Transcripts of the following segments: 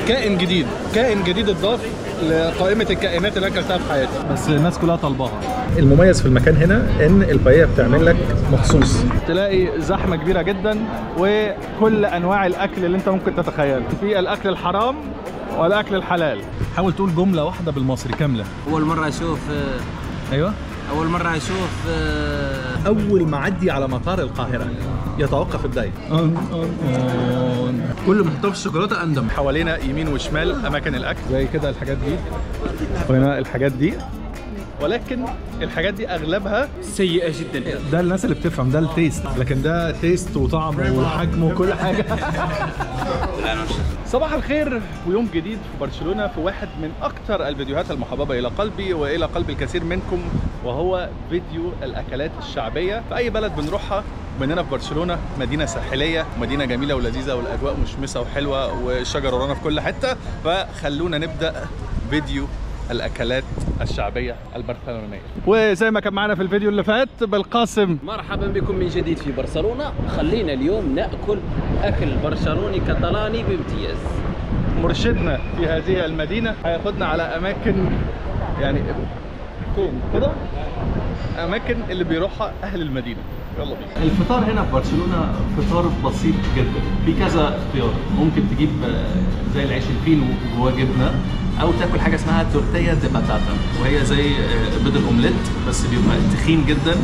كائن جديد كائن جديد اتضاف لقائمه الكائنات اللي انا اكلتها في حياتي بس الناس كلها طالباها المميز في المكان هنا ان الباقيه بتعمل لك مخصوص تلاقي زحمه كبيره جدا وكل انواع الاكل اللي انت ممكن تتخيله في الاكل الحرام والاكل الحلال حاول تقول جمله واحده بالمصري كامله اول مره اشوف ايوه اول مره اشوف اول ما عدي على مطار القاهره يتوقف الدايم كل ما تحطه في الشوكولاته اندم حوالينا يمين وشمال اماكن الاكل زي كده الحاجات دي وهنا الحاجات دي ولكن الحاجات دي اغلبها سيئه جدا ده الناس اللي بتفهم ده التيست لكن ده تيست وطعم وحجم وكل حاجه صباح الخير ويوم جديد في برشلونه في واحد من اكثر الفيديوهات المحببه الى قلبي والى قلب الكثير منكم وهو فيديو الاكلات الشعبيه في اي بلد بنروحها مننا في برشلونه مدينه ساحليه مدينه جميله ولذيذه والاجواء مشمسه وحلوه والشجر ورانا في كل حته فخلونا نبدا فيديو الاكلات الشعبيه البرشلونيه وزي ما كان معانا في الفيديو اللي فات بالقاسم مرحبا بكم من جديد في برشلونه خلينا اليوم ناكل اكل برشلوني كتالاني بامتياز مرشدنا في هذه المدينه هياخدنا على اماكن يعني فين كده اماكن اللي بيروحها اهل المدينه يلا بينا الفطار هنا في برشلونه فطار بسيط جدا في كذا اختيار ممكن تجيب آه، زي العيش الفينو جواه جبنه او تاكل حاجه اسمها تورتيا دي باتاتا وهي زي آه، بيض الاومليت بس بيبقى تخين جدا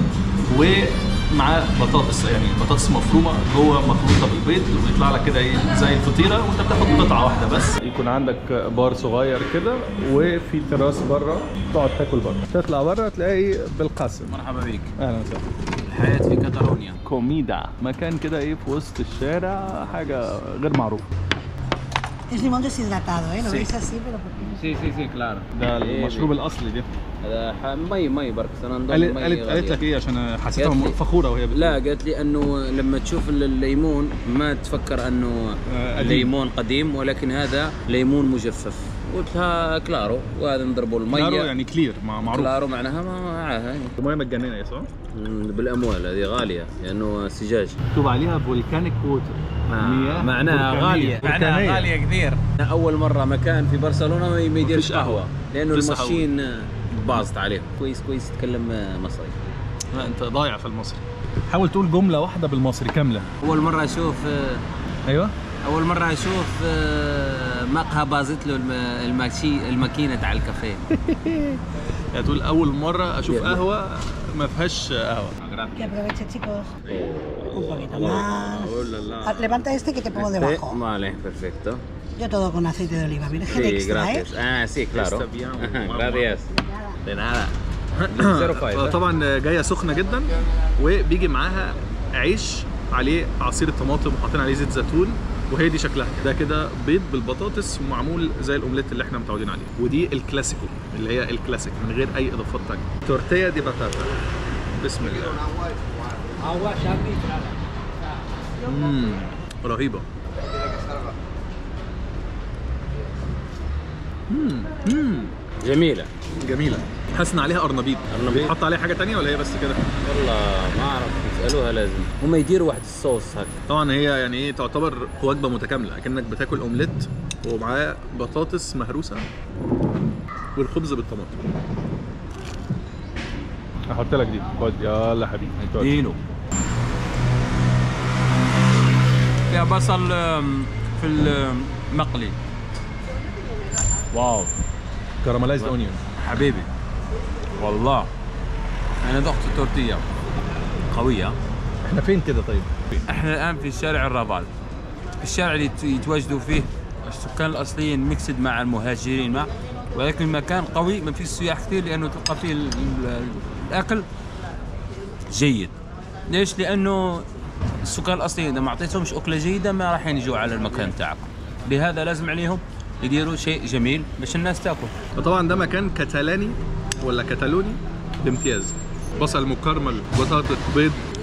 ومعاه بطاطس يعني بطاطس مفرومه جوه مخلوطه بالبيض ويطلع لك كده إيه زي الفطيره وانت بتاخد قطعه واحده بس يكون عندك بار صغير كده وفي تراس بره تقعد تاكل بره تطلع بره تلاقي بالقاسم مرحبا بك اهلا وسهلا الحياه في كاتالونيا كوميدا مكان كده ايه في وسط الشارع حاجه غير معروفه Es limón deshidratado, ¿eh? Lo Sí. veis así, pero porque... سي سي سي كلار ده المشروب الاصلي ده هذا ح- مي مي برك سننضم قالت مي قالت قالت غالية. لك ايه عشان حسيتها قالت لي- فخوره وهي بتقول. لا قالت لي انه لما تشوف ال- الليمون ما تفكر انه آه، قديم. ليمون قديم ولكن هذا ليمون مجفف قلت لها كلارو وهذا نضربوا الميه كلارو يعني كلير مع- معروف كلارو معناها ما معاها الميه مجانيه يا صح؟ مم، بالاموال هذه غاليه لانه سجاج مكتوب عليها فولكانيك ووتر مياه معناها بركانية. غاليه معناها بركانية. غاليه كثير اول مره مكان في برشلونه ما ما يديرش مفيش قهوة. قهوه لانه مفيش الماشين باظت عليهم كويس كويس تكلم مصري لا انت ضايع في المصري حاول تقول جمله واحده بالمصري كامله اول مره اشوف ايوه اول مره اشوف آه، مقهى باظت له الم- الماشي الماكينه تاع الكافيه يعني تقول اول مره اشوف يلا. قهوه ما فيهاش قهوه Que aproveche, chicos. Un poquito más. Ah, Levanta este que te pongo debajo. vale perfecto Yo todo con aceite de oliva. Virgen sí extra, ¿eh? gracias ah sí claro Está bien. gracias de nada Zero five, ¿eh? طبعا جايه سخنه جدا وبيجي معاها عيش عليه عصير طماطم وحاطين عليه زيت زيتون وهي دي شكلها ده كده بيض بالبطاطس ومعمول زي الاومليت اللي احنا متعودين عليه ودي الكلاسيكو اللي هي الكلاسيك من غير اي اضافات تانية تورتيا دي باتاتا بسم الله مم. رهيبه مم. مم. جميله جميله حاسس ان عليها قرنبيط قرنبيط. بيتحط عليها حاجه تانية ولا هي بس كده والله ما اعرف يسالوها لازم هم يديروا واحد الصوص هكا طبعا هي يعني ايه تعتبر وجبه متكامله اكنك بتاكل اومليت ومعاه بطاطس مهروسه والخبز بالطماطم هحط لك دي خد يلا حبيبي دينو فيها بصل في المقلي واو كراميلايزد اونيون حبيبي والله انا ذقت التورتيه قويه احنا فين كده طيب احنا الان في شارع الرافال الشارع اللي يت- يتواجدوا فيه السكان الاصليين ميكسد مع المهاجرين مع ولكن مكان قوي ما فيش سياح كثير لانه تلقى فيه ال- ال- الاكل جيد ليش لانه السكان الاصليين اذا ما اعطيتهمش اكله جيده ما راح يجوا على المكان تاعك لهذا لازم عليهم يديروا شيء جميل باش الناس تاكل وطبعا ده مكان كتالاني ولا كتالوني بامتياز بصل مكرمل بطاطا بيض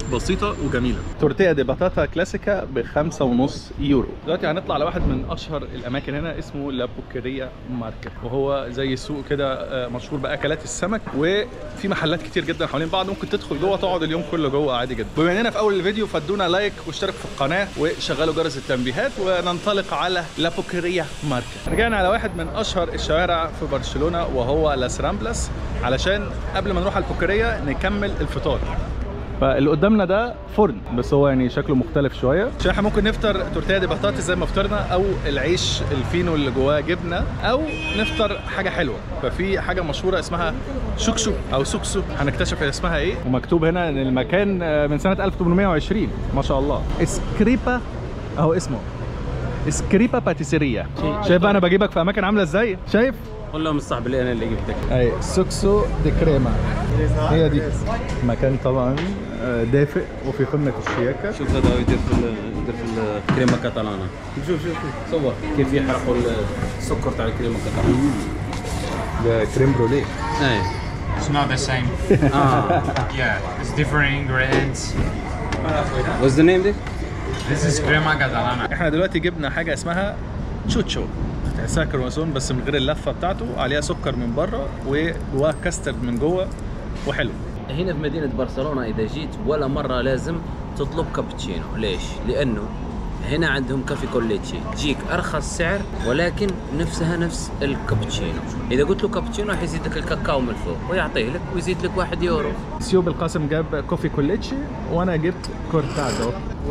بسيطه وجميله تورتيا دي باتاتا كلاسيكا بخمسة ونص يورو دلوقتي هنطلع على واحد من اشهر الاماكن هنا اسمه لابوكيريا ماركت وهو زي سوق كده آه، مشهور باكلات السمك وفي محلات كتير جدا حوالين بعض ممكن تدخل جوه تقعد اليوم كله جوه عادي جدا بما اننا في اول الفيديو فادونا لايك واشتركوا في القناه وشغلوا جرس التنبيهات وننطلق على لابوكيريا ماركت رجعنا على واحد من اشهر الشوارع في برشلونه وهو لاس رامبلاس علشان قبل ما نروح على البوكيريا نكمل الفطار فاللي قدامنا ده فرن بس هو يعني شكله مختلف شويه عشان احنا ممكن نفطر تورتيه دي بطاطس زي ما فطرنا او العيش الفينو اللي جواه جبنه او نفطر حاجه حلوه ففي حاجه مشهوره اسمها شوكشو او سوكسو هنكتشف اسمها ايه ومكتوب هنا ان المكان آه، من سنه 1820 ما شاء الله اسكريبا اهو اسمه اسكريبا باتيسيريا شايف بقى انا بجيبك في اماكن عامله ازاي شايف قول لهم الصاحب اللي انا اللي جبتك اي سوكسو دي كريما هي دي مكان طبعا آه، دافئ وفي قمه الشياكه شوف هذا هو يدير في ال- يدير في الكريمه كاتالانا شوف شوف شوف صور كيف يحرقوا السكر تاع الكريمه كاتالانا ده كريم بروليه اي It's not the same. اه Yeah, it's different ingredients. What's the name دي؟ This is crema catalana. احنا دلوقتي جبنا حاجه اسمها تشوتشو تحسها كرواسون بس من غير اللفه بتاعته عليها سكر من بره وجواها كاسترد من جوه وحلو هنا في مدينة برشلونة إذا جيت ولا مرة لازم تطلب كابتشينو ليش؟ لأنه هنا عندهم كافي كوليتشي تجيك أرخص سعر ولكن نفسها نفس الكابتشينو إذا قلت له كابتشينو حيزيد لك الكاكاو من فوق ويعطيه لك ويزيد لك واحد يورو سيوب القاسم جاب كوفي كوليتشي وانا جبت كورتادو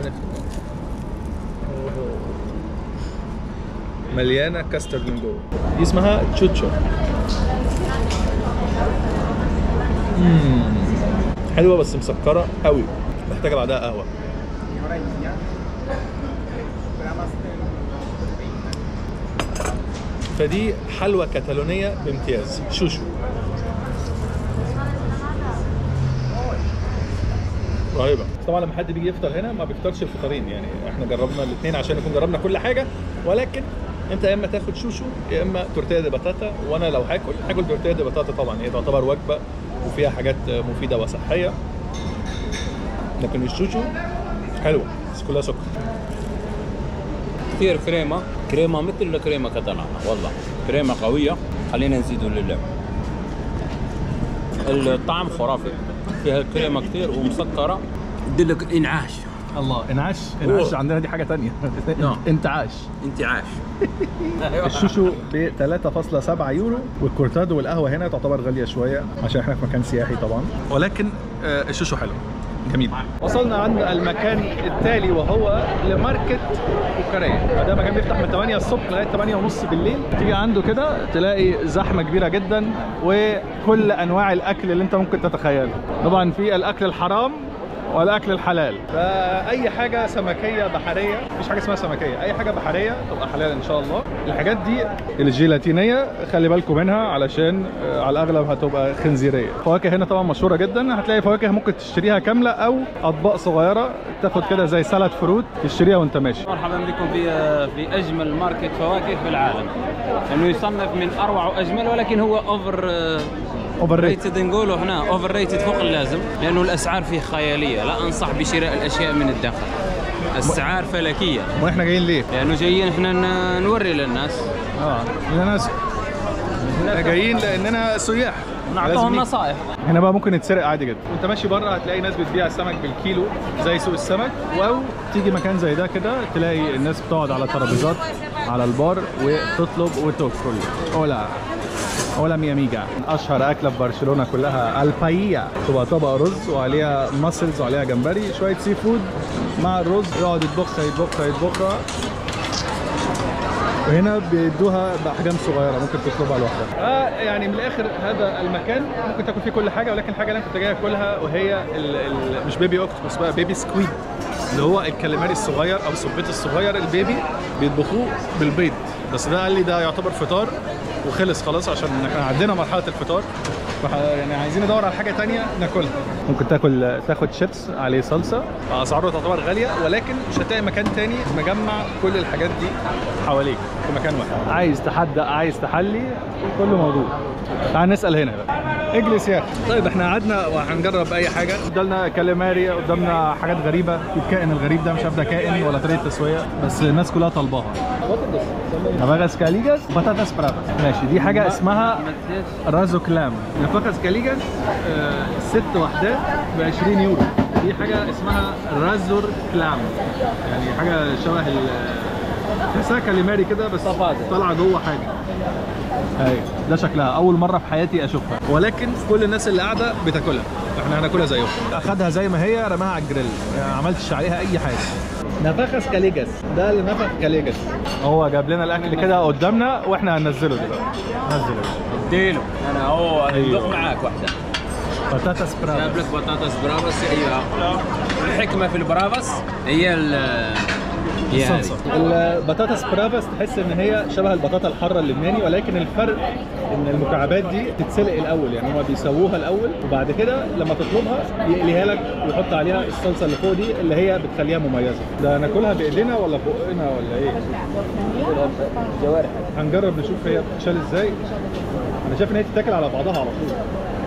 مليانه كاسترد من جوه دي اسمها تشوتشو مم. حلوه بس مسكره قوي محتاجه بعدها قهوه فدي حلوى كتالونيه بامتياز شوشو رهيبه طبعا لما حد بيجي يفطر هنا ما بيفطرش الفطارين يعني احنا جربنا الاثنين عشان نكون جربنا كل حاجه ولكن انت يا اما تاخد شوشو يا اما تورتيه دي بطاطا وانا لو هاكل هاكل تورتيه دي بطاطا طبعا هي تعتبر وجبه وفيها حاجات مفيده وصحيه لكن الشوشو حلوه بس كلها سكر كثير كريمة كريمة مثل الكريمة كاتالانا والله كريمة قوية خلينا نزيدوا لله الطعم خرافي فيها الكريمة كثير ومسكرة تدلك انعاش الله انعاش انعاش عندنا دي حاجه تانية نعم. انتعاش انتعاش الشوشو ب 3.7 يورو والكورتادو والقهوه هنا تعتبر غاليه شويه عشان احنا في مكان سياحي طبعا ولكن آه، الشوشو حلو جميل وصلنا عند المكان التالي وهو لماركت بوكاريه ده مكان بيفتح من 8 الصبح لغايه 8 ونص بالليل تيجي عنده كده تلاقي زحمه كبيره جدا وكل انواع الاكل اللي انت ممكن تتخيله طبعا في الاكل الحرام والاكل الحلال فاي حاجه سمكيه بحريه مفيش حاجه اسمها سمكيه اي حاجه بحريه تبقى حلال ان شاء الله الحاجات دي الجيلاتينيه خلي بالكم منها علشان آه، على الاغلب هتبقى خنزيريه فواكه هنا طبعا مشهوره جدا هتلاقي فواكه ممكن تشتريها كامله او اطباق صغيره تاخد كده زي سلطه فروت تشتريها وانت ماشي مرحبا بكم في في اجمل ماركت فواكه في العالم انه يصنف من اروع واجمل ولكن هو اوفر اوفر ريت ريتد نقوله هنا اوفر ريتد فوق اللازم لانه الاسعار فيه خياليه لا انصح بشراء الاشياء من الداخل اسعار فلكيه واحنا جايين ليه؟ لانه جايين احنا ن- نوري للناس اه لناس احنا جايين لاننا سياح نعطيهم لازم نصائح هنا بقى ممكن يتسرق عادي جدا وانت ماشي بره هتلاقي ناس بتبيع السمك بالكيلو زي سوق السمك او تيجي مكان زي ده كده تلاقي الناس بتقعد على ترابيزات على البار وتطلب وتاكل اولا اولا ميا ميجا اشهر اكله في برشلونه كلها الباييا تبقى طبق رز وعليها ماسلز وعليها جمبري شويه سي فود مع الرز يقعد يطبخها يطبخها يطبخها وهنا بيدوها باحجام صغيره ممكن تطلبها لوحدها آه يعني من الاخر هذا المكان ممكن تاكل فيه كل حاجه ولكن الحاجه اللي انا كنت جاي اكلها وهي ال ال مش بيبي اوكتوبس بقى بيبي سكويد اللي هو الكاليماري الصغير او السبيط الصغير البيبي بيطبخوه بالبيض بس ده قال لي ده يعتبر فطار وخلص خلاص عشان احنا عدينا مرحله الفطار فح- يعني عايزين ندور على حاجه تانية ناكلها ممكن تاكل تاخد شيبس عليه صلصه اسعاره تعتبر غاليه ولكن مش هتلاقي مكان تاني مجمع كل الحاجات دي حواليك في مكان واحد عايز تحدق عايز تحلي كله موجود تعال نسال هنا بقى اجلس يا اخي طيب احنا قعدنا وهنجرب اي حاجه قدامنا كاليماري قدامنا حاجات غريبه الكائن الغريب ده مش عارف ده كائن ولا طريقه تسويه بس الناس كلها طالباها نافاغاس كاليجاس بطاطس برافاس ماشي دي حاجه اسمها رازو كلام نافاغاس كاليجاس آه، ست وحدات ب 20 يورو دي حاجه اسمها رازور كلام يعني حاجه شبه ال تحسها كاليماري كده بس طالعه جوه حاجه ايوه ده شكلها اول مره في حياتي اشوفها ولكن كل الناس اللي قاعده بتاكلها احنا هناكلها زيهم اخدها زي ما هي رماها على الجريل يعني ما عملتش عليها اي حاجه نفخس كاليجاس ده اللي نفخ كاليجاس هو جاب لنا الاكل كده قدامنا واحنا هننزله دلوقتي نزله اديله انا هو أيوه. ندق معاك واحده بطاطس جاب برافو لك بطاطس برافس ايوه الحكمه في البرافس هي ال هي هذه. الصلصه البطاطس برافاس تحس ان هي شبه البطاطا الحاره اللبناني ولكن الفرق ان المكعبات دي تتسلق الاول يعني هما بيسووها الاول وبعد كده لما تطلبها يقليها لك ويحط عليها الصلصه اللي فوق دي اللي هي بتخليها مميزه ده ناكلها بايدينا ولا بقنا ولا ايه جوارح هنجرب نشوف هي بتتشال ازاي انا شايف ان هي تتاكل على بعضها على طول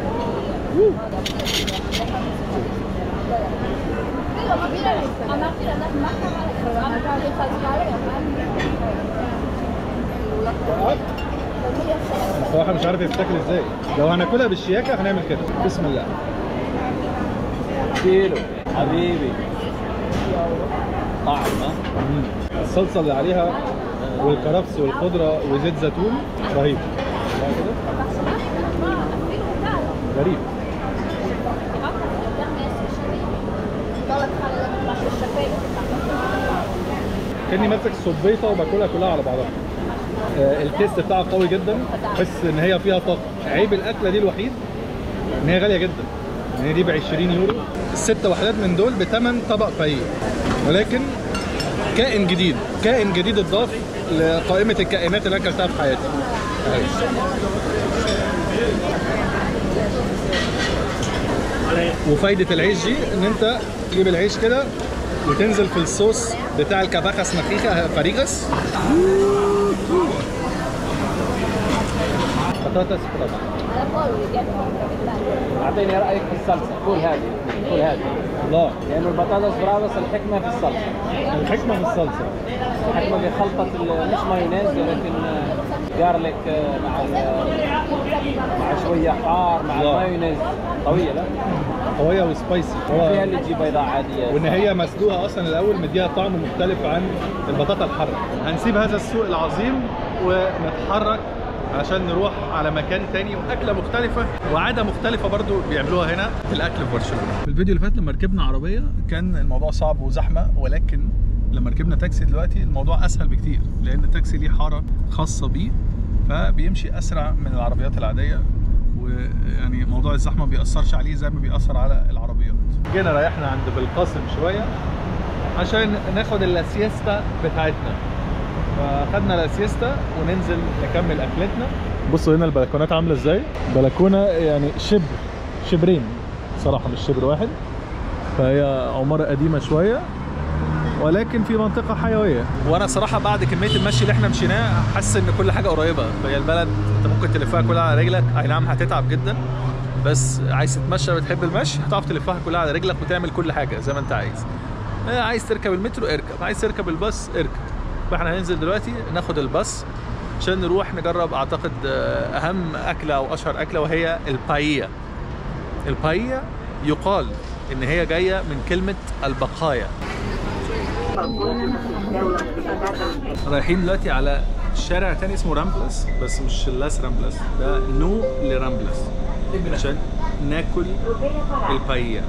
بصراحه مش عارف هي بتتاكل ازاي لو هناكلها بالشياكه هنعمل كده بسم الله اديله حبيبي طعم ها مم. الصلصه اللي عليها والكرفس والخضره وزيت زيتون رهيب بقى كده غريب كاني ماسك صبيطه وباكلها كلها على بعضها آه، التيست بتاعها قوي جدا تحس ان هي فيها طاقه عيب الاكله دي الوحيد ان هي غاليه جدا ان هي دي ب 20 يورو الست وحدات من دول بثمن طبق فايق ولكن كائن جديد كائن جديد اتضاف لقائمه الكائنات اللي انا اكلتها في حياتي وفايده العيش دي ان انت تجيب العيش كده وتنزل في الصوص بتاع الكاباخس نفيخه فريغس بطاطس برافو اعطيني رايك في الصلصه كل هذه كل هذه الله لانه البطاطس برافس الحكمه في الصلصه الحكمه في الصلصه الحكمه بخلطه ال- مش مايونيز ولكن جارليك مع ال- مع شويه حار مع الله. المايونيز قويه لا قويه وسبايسي فيها هو اللي تجي بيضاء عاديه وان هي مسلوقه اصلا الاول مديها طعم مختلف عن البطاطا الحاره هنسيب هذا السوق العظيم ونتحرك عشان نروح على مكان تاني واكله مختلفه وعاده مختلفه برضو بيعملوها هنا في الاكل في برشلونه في الفيديو اللي فات لما ركبنا عربيه كان الموضوع صعب وزحمه ولكن لما ركبنا تاكسي دلوقتي الموضوع اسهل بكتير لان التاكسي ليه حاره خاصه بيه فبيمشي اسرع من العربيات العاديه ويعني موضوع الزحمه ما بيأثرش عليه زي ما بيأثر على العربيات جينا ريحنا عند بالقاسم شويه عشان ناخد اللاسيستا بتاعتنا فاخدنا لاسيستا وننزل نكمل اكلتنا بصوا هنا البلكونات عامله ازاي بلكونه يعني شبر شبرين صراحه مش شبر واحد فهي عماره قديمه شويه ولكن في منطقه حيويه وانا صراحه بعد كميه المشي اللي احنا مشيناه حاسس ان كل حاجه قريبه فهي البلد انت ممكن تلفها كلها على رجلك اي نعم هتتعب جدا بس عايز تتمشى بتحب المشي هتعرف تلفها كلها على رجلك وتعمل كل حاجه زي ما انت عايز آه، عايز تركب المترو اركب عايز تركب الباص اركب فاحنا هننزل دلوقتي ناخد الباص عشان نروح نجرب اعتقد آه، اهم اكله او اشهر اكله وهي البايية البايية يقال ان هي جايه من كلمه البقايا رايحين دلوقتي على شارع تاني اسمه رامبلس بس مش لاس رامبلس ده نو لرامبلس عشان ناكل البايية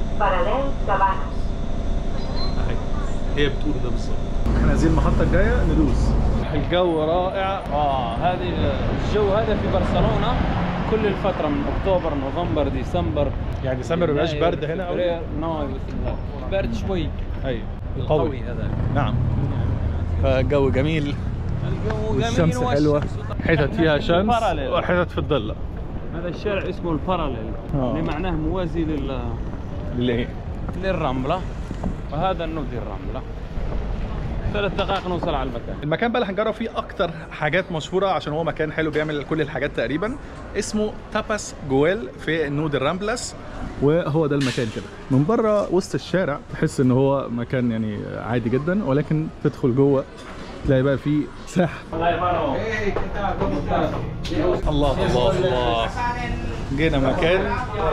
أهي. هي بتقول ده بالظبط احنا عايزين المحطة الجاية ندوس الجو رائع اه هذه الجو هذا في برشلونه كل الفتره من اكتوبر نوفمبر ديسمبر يعني ديسمبر ما بيبقاش برد هنا قوي فبراير، نو برد شوي ايوه قوي قوي هذا نعم فالجو جميل الجو جميل والشمس والشمس حلوة حتت فيها شمس باراليل. وحتت في الضلة هذا الشارع اسمه الباراليل آه. اللي معناه موازي لل... اللي هي للرمله وهذا النودي الرمله ثلاث دقائق نوصل على المكان المكان بقى اللي هنجرب فيه اكتر حاجات مشهوره عشان هو مكان حلو بيعمل كل الحاجات تقريبا اسمه تاباس جويل في نود الرامبلاس وهو ده المكان كده من بره وسط الشارع تحس ان هو مكان يعني عادي جدا ولكن تدخل جوه تلاقي بقى فيه ساحه الله الله الله جينا مكان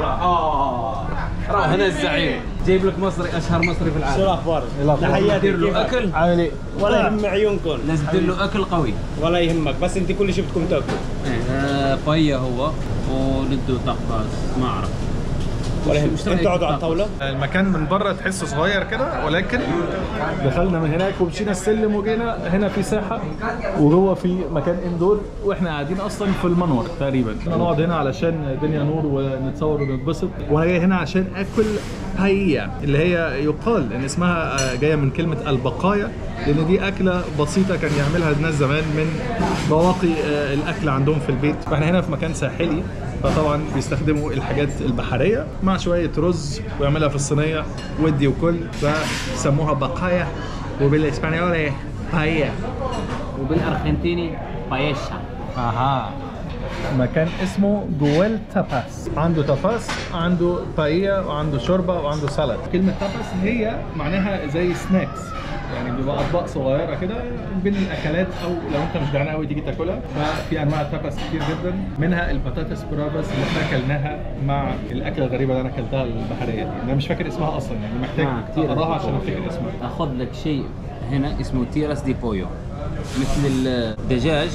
هنا الزعيم جايب لك مصري اشهر مصري في العالم الاخبار تحياتي دير له اكل عامل ايه ولا يهم عيونكم لازم تدير له اكل قوي ولا يهمك بس انت كل شيء بدكم تاكلوا آه، بايا هو وندو طقاس ما اعرف ولا يهمك مش رأيك انتوا اقعدوا على بالطبخ؟ الطاوله المكان من بره تحسه صغير كده ولكن دخلنا من هناك ومشينا السلم وجينا هنا في ساحه وجوه في مكان اندور واحنا قاعدين اصلا في المنور تقريبا احنا نقعد هنا علشان الدنيا نور ونتصور ونتبسط وانا جاي هنا عشان اكل بايا اللي هي يقال ان اسمها آه، جايه من كلمه البقايا لان دي اكله بسيطه كان يعملها الناس زمان من بواقي آه، الاكل عندهم في البيت فاحنا هنا في مكان ساحلي فطبعا بيستخدموا الحاجات البحريه مع شويه رز ويعملها في الصينيه ودي وكل فسموها بقايا وبالاسبانيولي بايا وبالارجنتيني بايشا اها مكان اسمه جويل تاباس عنده تاباس عنده بايا وعنده شوربه وعنده سلطه كلمه تاباس هي معناها زي سناكس يعني بيبقى اطباق صغيره كده بين الاكلات او لو انت مش جعان قوي تيجي تاكلها ففي انواع تاباس كتير جدا منها البطاطس برافاس اللي احنا اكلناها مع الاكله الغريبه اللي انا اكلتها البحريه دي انا مش فاكر اسمها اصلا يعني محتاج آه، كتير. اقراها عشان افتكر اسمها اخذ لك شيء هنا اسمه تيراس دي بويو مثل الدجاج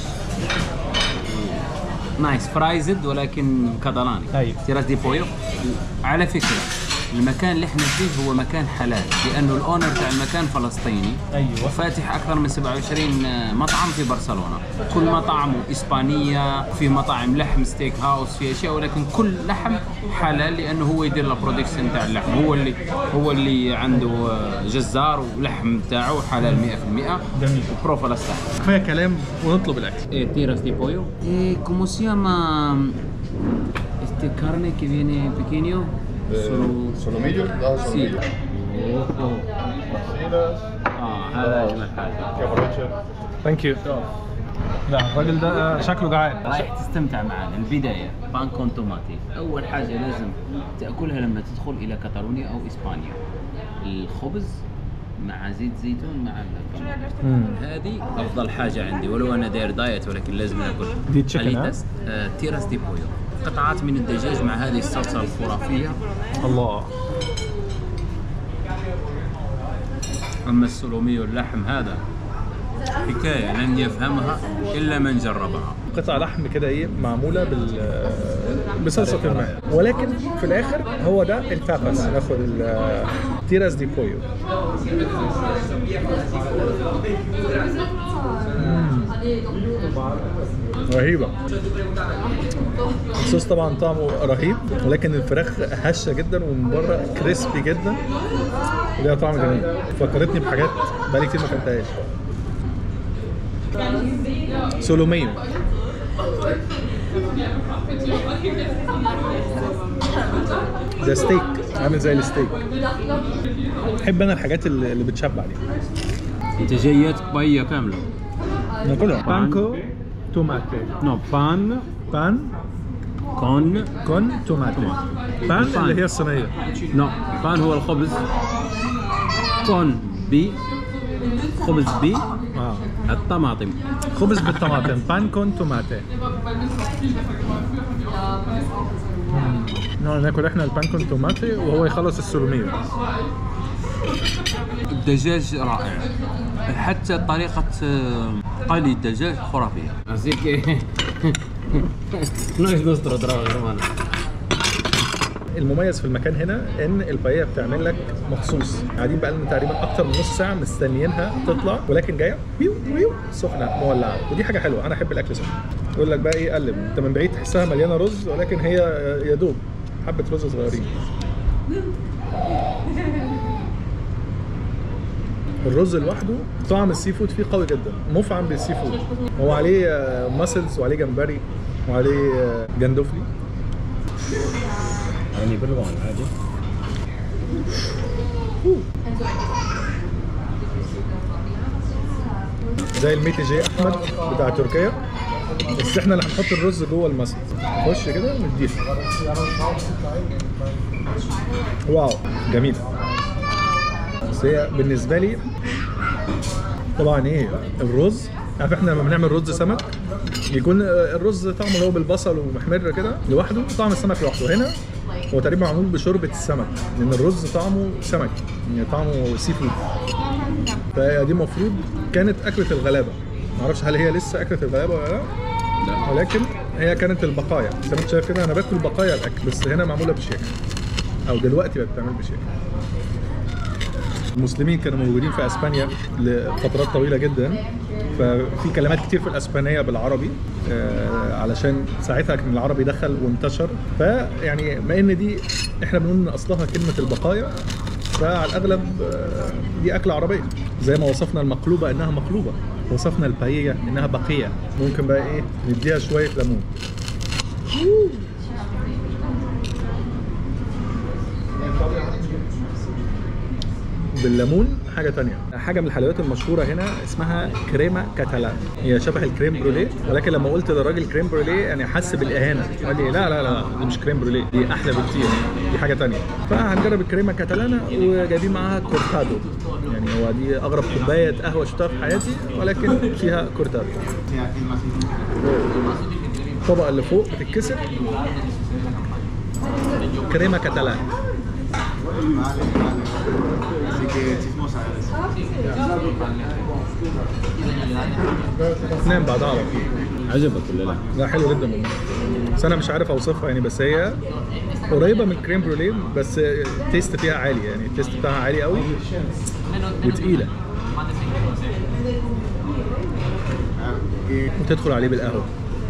نايس فرايزد ولكن كاتالاني أيوة. تيراس دي بويو على فكره المكان اللي احنا فيه هو مكان حلال لانه الاونر تاع المكان فلسطيني أيوة. وفاتح اكثر من 27 مطعم في برشلونه كل مطعمه اسبانيه في مطاعم لحم ستيك هاوس في اشياء ولكن كل لحم حلال لانه هو يدير البرودكشن تاع اللحم هو اللي هو اللي عنده جزار ولحم تاعه حلال 100% جميل. وبرو فلسطين كفايه كلام ونطلب الاكل Eh, tiras de pollo. Eh, ¿Cómo se llama este carne que viene pequeño? Solo- solomillo ده Sí. solomillo Oh, oh. اه هذا اجمل حاجه كابوريتشا ثانك يو لا الراجل ده شكله جعان رايح تستمتع معنا البدايه بان كون توماتي اول حاجه لازم تاكلها لما تدخل الى كاتالونيا او اسبانيا الخبز مع زيت زيتون مع الطماطم هذه افضل حاجه عندي ولو انا داير دايت ولكن لازم اكل دي chicken، ها؟ أليتاس، آه تيراس دي بويو قطعات من الدجاج مع هذه الصلصه الخرافيه الله اما السلومي واللحم هذا حكايه لن يفهمها الا من جربها قطع لحم كده ايه معموله بال بصلصه الماء ولكن في الاخر هو ده التاباس ناخد التيراس دي بويو رهيبه الصوص طبعا طعمه رهيب ولكن الفراخ هشه جدا ومن بره كريسبي جدا وليها طعم جميل فكرتني بحاجات بقالي كتير ما اكلتهاش سولوميو ده ستيك عامل زي الستيك بحب انا الحاجات اللي اللي بتشبع دي انت جايتك بايه كامله ناكلها بانكو توماتي نو بان بان كون كون توماتي بان بان. اللي هي الصينيه نو بان هو الخبز كون بي خبز بي اه الطماطم خبز بالطماطم بان كون توماتي مم. نقعد ناكل احنا البان كون توماتي وهو يخلص السولوميو الدجاج رائع حتى طريقة آه، قلي الدجاج خرافية Así que no es nuestro trabajo, hermano. المميز في المكان هنا ان الباقيه بتعمل لك مخصوص قاعدين بقى لنا تقريبا اكتر من نص ساعه مستنيينها تطلع ولكن جايه بيو بيو سخنه مولعه ودي حاجه حلوه انا احب الاكل سخن يقول لك بقى ايه قلب انت من بعيد تحسها مليانه رز ولكن هي يا دوب حبه رز صغيرين الرز لوحده طعم السي فود فيه قوي جدا مفعم بالسي فود هو عليه ماسلز وعليه جمبري وعليه آه، جندوفلي يعني بالوان عادي زي الميتي جي احمد بتاع تركيا بس احنا اللي هنحط الرز جوه المسجد خش كده ونديه واو جميل بس هي بالنسبه لي طبعا ايه الرز عارف احنا لما بنعمل رز سمك بيكون الرز طعمه اللي هو بالبصل ومحمر كده لوحده طعم السمك لوحده هنا هو تقريبا معمول بشوربه السمك لان الرز طعمه سمك يعني طعمه سي فود فهي دي المفروض كانت اكله الغلابه معرفش هل هي لسه اكله الغلابه ولا لا ولكن هي كانت البقايا زي ما انت شايف كده انا باكل بقايا الاكل بس هنا معموله بشيك او دلوقتي بقت بتعمل بشيك المسلمين كانوا موجودين في اسبانيا لفترات طويله جدا ففي كلمات كتير في الاسبانيه بالعربي آه، علشان ساعتها كان العربي دخل وانتشر فيعني ما ان دي احنا بنقول ان اصلها كلمه البقايا فعلى الاغلب آه، دي اكله عربيه زي ما وصفنا المقلوبه انها مقلوبه وصفنا الباييه انها بقيه ممكن بقى ايه نديها شويه ليمون بالليمون حاجه تانية حاجه من الحلويات المشهوره هنا اسمها كريمه كاتالان هي شبه الكريم بروليه ولكن لما قلت للراجل كريم بروليه يعني حس بالاهانه قال لي لا لا لا دي مش كريم بروليه دي احلى بكتير دي حاجه تانية فهنجرب الكريمه كاتالانا وجايبين معاها كورتادو يعني هو دي اغرب كوبايه قهوه شفتها في حياتي ولكن فيها كورتادو الطبقه اللي فوق بتتكسر كريمه كاتالان نام بعدها على طول عجبك ولا لا؟ لا حلو جدا والله بس انا مش عارف اوصفها يعني بس هي قريبه من الكريم بروليه بس التيست فيها عالي يعني التيست بتاعها عالي قوي وتقيله وتدخل عليه بالقهوه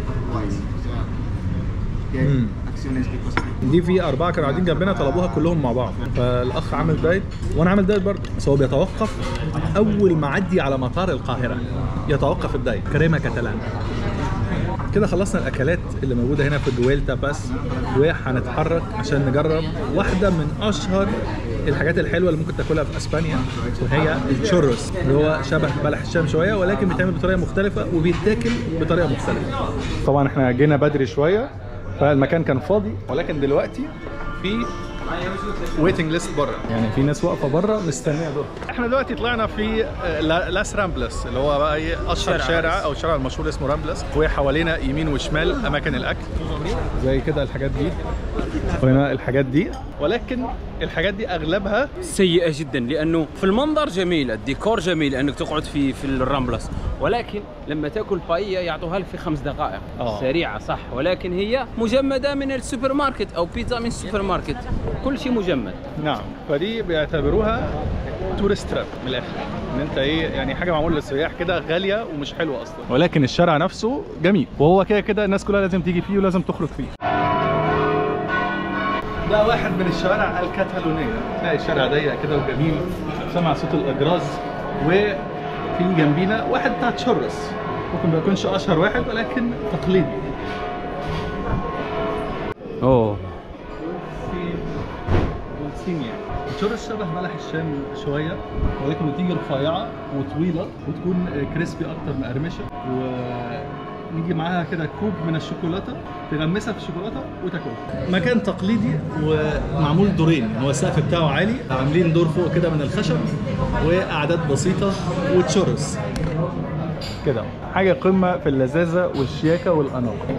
مم. دي في اربعه كانوا قاعدين جنبنا طلبوها كلهم مع بعض فالاخ عامل دايت وانا عامل دايت برضه بس هو بيتوقف اول ما عدي على مطار القاهره يتوقف الدايت كريمه كاتالان كده خلصنا الاكلات اللي موجوده هنا في جويلتا باس وهنتحرك عشان نجرب واحده من اشهر الحاجات الحلوه اللي ممكن تاكلها في اسبانيا وهي الشورس اللي هو شبه بلح الشام شويه ولكن بيتعمل بطريقه مختلفه وبيتاكل بطريقه مختلفه طبعا احنا جينا بدري شويه فالمكان كان فاضي ولكن دلوقتي في ويتنج ليست بره يعني في ناس واقفه بره مستنيه دور احنا دلوقتي طلعنا في آه، لا- لاس رامبلس اللي هو بقى ايه اشهر شارع, شارع او الشارع المشهور اسمه رامبلس وحوالينا يمين وشمال اماكن الاكل زي كده الحاجات دي وهنا الحاجات دي ولكن الحاجات دي اغلبها سيئة جدا لأنه في المنظر جميل الديكور جميل أنك تقعد في في الرامبلس ولكن لما تاكل باية يعطوها لك في خمس دقائق آه. سريعة صح ولكن هي مجمدة من السوبر ماركت أو بيتزا من السوبر ماركت كل شيء مجمد نعم فدي بيعتبروها تورست تراب من الاخر ان انت ايه يعني حاجه معموله للسياح كده غاليه ومش حلوه اصلا ولكن الشارع نفسه جميل وهو كده كده الناس كلها لازم تيجي فيه ولازم تخرج فيه ده واحد من الشوارع الكتالونيه تلاقي الشارع ضيق كده وجميل سمع صوت الاجراز وفي جنبينا واحد بتاع تشورس ممكن ما يكونش اشهر واحد ولكن تقليدي أوه في بولسينيا الشورس شبه بلح الشام شويه ولكن بتيجي رفيعه وطويله وتكون كريسبي اكتر مقرمشه ونيجي معاها كده كوب من الشوكولاته تغمسها في الشوكولاته وتاكلها مكان تقليدي ومعمول دورين يعني هو السقف بتاعه عالي عاملين دور فوق كده من الخشب واعداد بسيطه وتشورس كده حاجه قمه في اللذاذه والشياكه والاناقه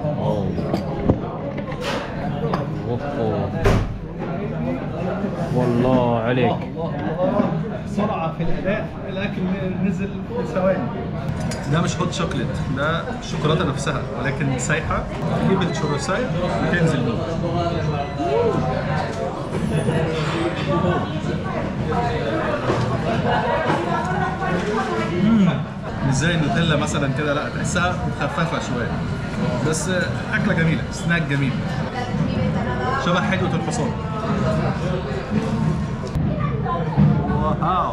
والله عليك سرعه في الاداء الاكل نزل في ثواني ده مش هوت شوكليت ده الشوكولاته نفسها ولكن سايحه تجيب الشوروسايه وتنزل بيه مم. مش زي النوتيلا مثلا كده لا تحسها مخففه شويه بس اكله جميله سناك جميل شبه حجوه الحصان واو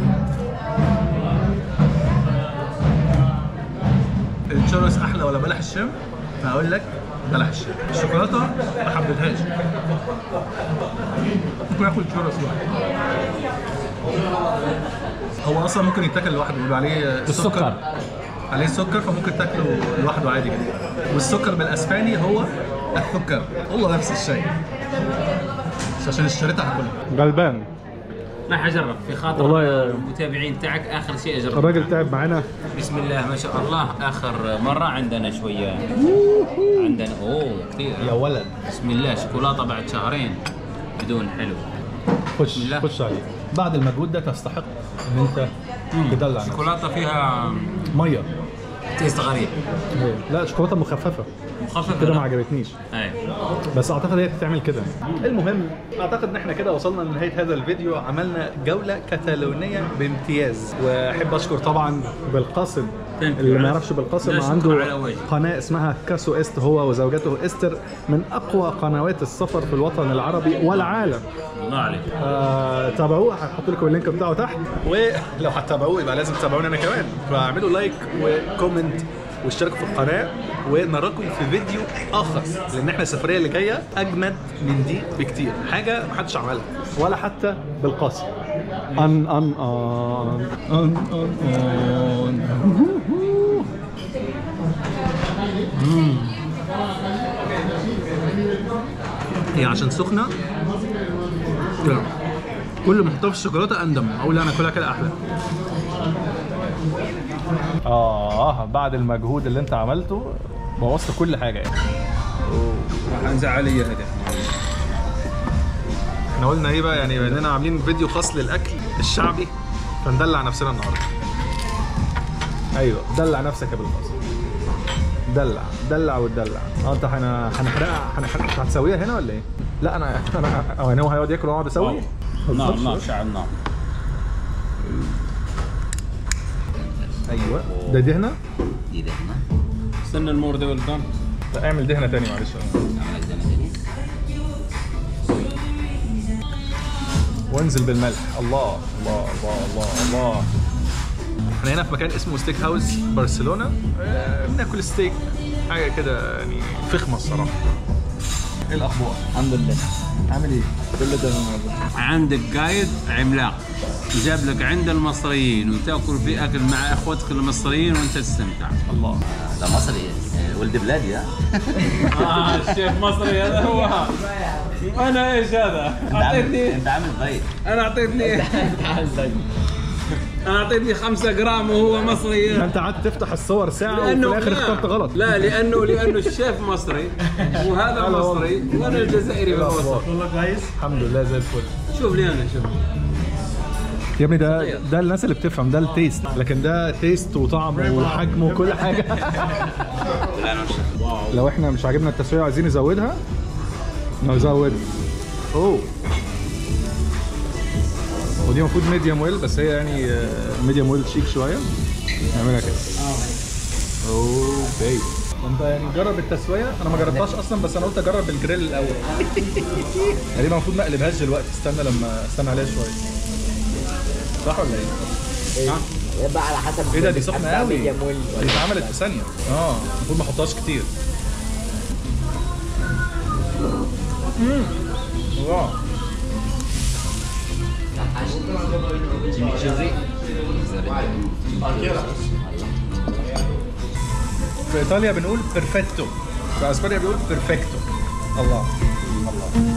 الشورس احلى ولا بلح الشام فهقول لك بلح الشام الشوكولاته ما حبيتهاش ممكن اكل شورس لوحده هو اصلا ممكن يتاكل لوحده بيبقى عليه السكر. عليه سكر فممكن تاكله لوحده عادي جدا والسكر بالاسباني هو السكر والله نفس الشيء مش عشان اشتريتها هاكلها غلبان راح اجرب في خاطر والله يا- المتابعين تاعك اخر شيء اجرب الراجل تعب معانا بسم الله ما شاء الله اخر مره عندنا شويه عندنا اوه كثير يا ولد بسم الله شوكولاته بعد شهرين بدون حلو خش الله. خش عليه بعد المجهود ده تستحق ان انت تدلع نفسك شوكولاته فيها ميه تيست غريب لا شوكولاته مخففه مخفف كده ما عجبتنيش اي بس اعتقد هي تتعمل كده المهم اعتقد ان احنا كده وصلنا لنهايه هذا الفيديو عملنا جوله كتالونيه بامتياز واحب اشكر طبعا بالقاسم Thank you. اللي ما يعرفش بالقاسم لا شكر عنده على وجه. قناه اسمها كاسو است هو وزوجته استر من اقوى قنوات السفر في الوطن العربي والعالم الله عليك آه، تابعوه هحط لكم اللينك بتاعه تحت ولو هتتابعوه يبقى لازم تتابعوني انا كمان فاعملوا لايك وكومنت واشتركوا في القناه ونراكم في فيديو اخر لان احنا السفريه اللي جايه اجمد من دي بكتير حاجه محدش عملها ولا حتى بالقاسم ان ان ان ان ان ان مم. هي عشان سخنه كده. كل ما احطها في الشوكولاته اندم اقول انا اكلها كده احلى اه بعد المجهود اللي انت عملته بوظت كل حاجه يعني راح نزعل اياه هذا احنا قلنا ايه بقى يعني باننا عاملين فيديو خاص للاكل الشعبي فندلع نفسنا النهارده ايوه دلع نفسك يا بالقاسم دلع دلع وتدلع اه انت هن- هنحرقها هنحرق هتسويها هنا ولا ايه؟ لا انا انا اه يعني هو هيقعد ياكل وانا اقعد اسوي؟ نار نار شعل نار ايوه ده دهنه دي دهنه استنى المور ده والدم لا اعمل دهنه تاني معلش عملت دهنه ثانيه وانزل بالملح الله الله الله الله الله احنا هنا في مكان اسمه ستيك هاوس برشلونه آه، بناكل ستيك حاجه كده يعني فخمه الصراحه ايه الاخبار؟ الحمد لله عامل ايه؟ كله تمام والله عندك قايد عملاق جاب لك عند المصريين وتاكل في اكل مع اخوتك المصريين وانت تستمتع الله ده مصري ولد بلادي ها اه الشيف مصري هذا هو انا ايش هذا؟ اعطيتني انت عامل ضيق انا اعطيتني انا اعطيتني 5 جرام وهو مصري انت قعدت تفتح الصور ساعه وفي لانه الاخر لا. اخترت غلط لا لانه لانه الشيف مصري وهذا هلا والله. مصري وانا الجزائري إيه بالوسط الأخبار؟ والله كويس الحمد لله زي الفل شوف لي انا شوف يا ابني ده ده الناس اللي بتفهم ده التيست لكن ده تيست وطعم وحجم وكل حاجه لو احنا مش عاجبنا التسويه وعايزين نزودها نزود اوه ودي المفروض ميديوم ويل بس هي يعني ميديوم ويل شيك شويه نعملها كده اوه بيب انت يعني جرب التسويه انا ما جربتهاش اصلا بس انا قلت اجرب الجريل الاول تقريبا المفروض ما اقلبهاش دلوقتي استنى لما استنى عليها شويه صح ولا ايه؟ ها؟ يبقى على حسب ايه ده دي سخنه بتحبها قوي medium well دي اتعملت في ثانيه اه المفروض ما احطهاش كتير امم واو في ايطاليا بنقول بيرفيتو في اسبانيا بيقول بيرفكتو الله الله